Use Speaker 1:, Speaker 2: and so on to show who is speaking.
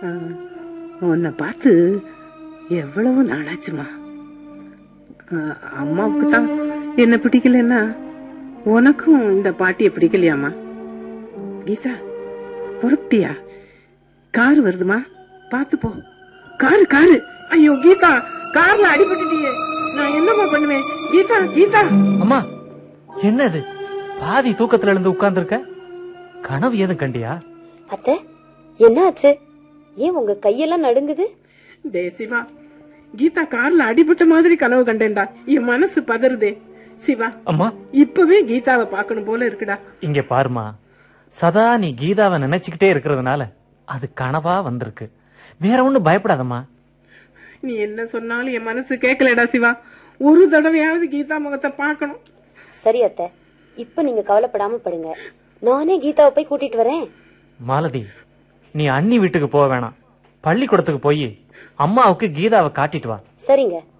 Speaker 1: ஆ, உன்னை பார்த்து எவ்வளவு நாளாச்சுமா ஆ, அம்மாவுக்கு தான் என்ன பிடிக்கலன்னா உனக்கும் இந்த பாட்டிய பிடிக்கலையாமா கீதா புறப்பட்டியா கார் வருதுமா பார்த்து போ காரு காரு ஐயோ கீதா கார்ல அடிபட்டுட்டியே நான் என்னம்மா பண்ணுவேன் கீதா கீதா
Speaker 2: அம்மா என்னது பாதி தூக்கத்துல இருந்து உட்கார்ந்துருக்க கனவு எதுவும் கண்டியா
Speaker 3: அத்தை என்ன ஆச்சு ஏன் உங்க கையெல்லாம் நடுங்குது
Speaker 1: டே சிவா கீதா கார்ல அடிபட்ட மாதிரி கனவு கண்டேன்டா என் மனசு பதறுதே சிவா
Speaker 2: அம்மா
Speaker 1: இப்பவே கீதாவை பார்க்கணும் போல இருக்குடா
Speaker 2: இங்க பாருமா சதா நீ கீதாவை நினைச்சுக்கிட்டே இருக்கிறதுனால அது கனவா வந்திருக்கு வேற ஒண்ணும் பயப்படாதம்மா
Speaker 1: நீ என்ன சொன்னாலும் என் மனசு கேட்கலடா சிவா ஒரு தடவையாவது கீதா முகத்தை பார்க்கணும்
Speaker 3: சரி அத்தை இப்ப நீங்க கவலைப்படாம படுங்க நானே கீதாவை போய் கூட்டிட்டு வரேன்
Speaker 2: மாலதி நீ அண்ணி வீட்டுக்கு போக வேணாம் பள்ளிக்கூடத்துக்கு போய் அம்மாவுக்கு கீதாவை காட்டிட்டு வா
Speaker 3: சரிங்க